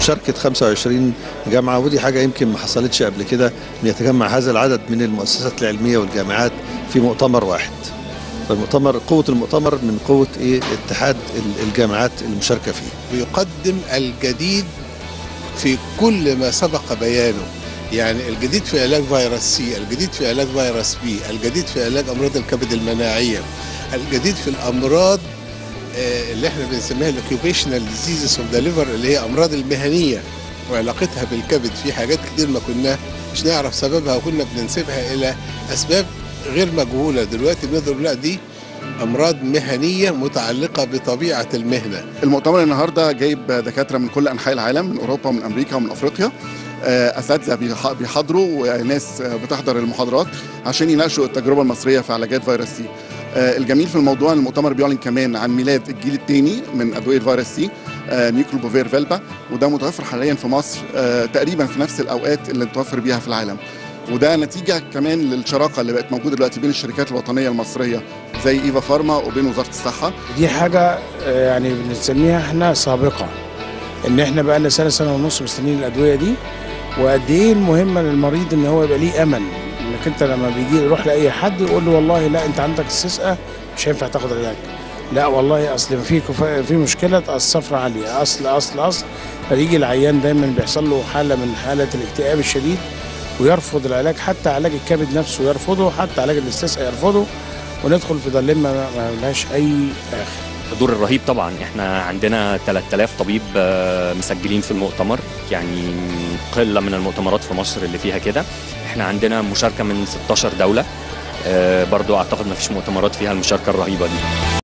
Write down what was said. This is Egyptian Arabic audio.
بمشاركه 25 جامعه ودي حاجه يمكن ما حصلتش قبل كده ان يتجمع هذا العدد من المؤسسات العلميه والجامعات في مؤتمر واحد فالمؤتمر قوه المؤتمر من قوه ايه اتحاد الجامعات المشاركه فيه بيقدم الجديد في كل ما سبق بيانه يعني الجديد في علاج فيروس سي الجديد في علاج فيروس بي الجديد في علاج امراض الكبد المناعيه الجديد في الامراض اللي احنا بنسميها الاوكيوبيشنال ديزيزز اوف ذا ليفر اللي هي امراض المهنيه وعلاقتها بالكبد في حاجات كتير ما كنا مش نعرف سببها وكنا بننسبها الى اسباب غير مجهوله دلوقتي بنضرب لا دي امراض مهنيه متعلقه بطبيعه المهنه المؤتمر النهارده جايب دكاتره من كل انحاء العالم من اوروبا ومن امريكا ومن افريقيا اساتذه بيحضروا وناس بتحضر المحاضرات عشان يناقشوا التجربه المصريه في علاجات فيروس سي الجميل في الموضوع ان المؤتمر بيعلن كمان عن ميلاد الجيل الثاني من ادويه فيروس سي نيوكلو بوفير فيلبا وده متوفر حاليا في مصر تقريبا في نفس الاوقات اللي متوفر بيها في العالم وده نتيجه كمان للشراكه اللي بقت موجوده دلوقتي بين الشركات الوطنيه المصريه زي ايفا فارما وبين وزاره الصحه دي حاجه يعني بنسميها احنا سابقه ان احنا بقى لنا سنه سنه ونص مستنيين الادويه دي وقد ايه المهمه للمريض ان هو يبقى ليه امل انك انت لما بيجي يروح لاي حد يقول له والله لا انت عندك السسقه مش هينفع تاخد علاج لا والله اصل في في مشكله الصفرة عاليه اصل اصل اصل فيجي العيان دايما بيحصل له حاله من حاله الاكتئاب الشديد ويرفض العلاج حتى علاج الكبد نفسه يرفضه حتى علاج الاستسقاء يرفضه وندخل في ظلمه ما لهاش اي اخر الدور الرهيب طبعا احنا عندنا 3000 طبيب مسجلين في المؤتمر يعني قله من المؤتمرات في مصر اللي فيها كده احنا عندنا مشاركه من 16 دوله برضو اعتقد ما فيش مؤتمرات فيها المشاركه الرهيبه دي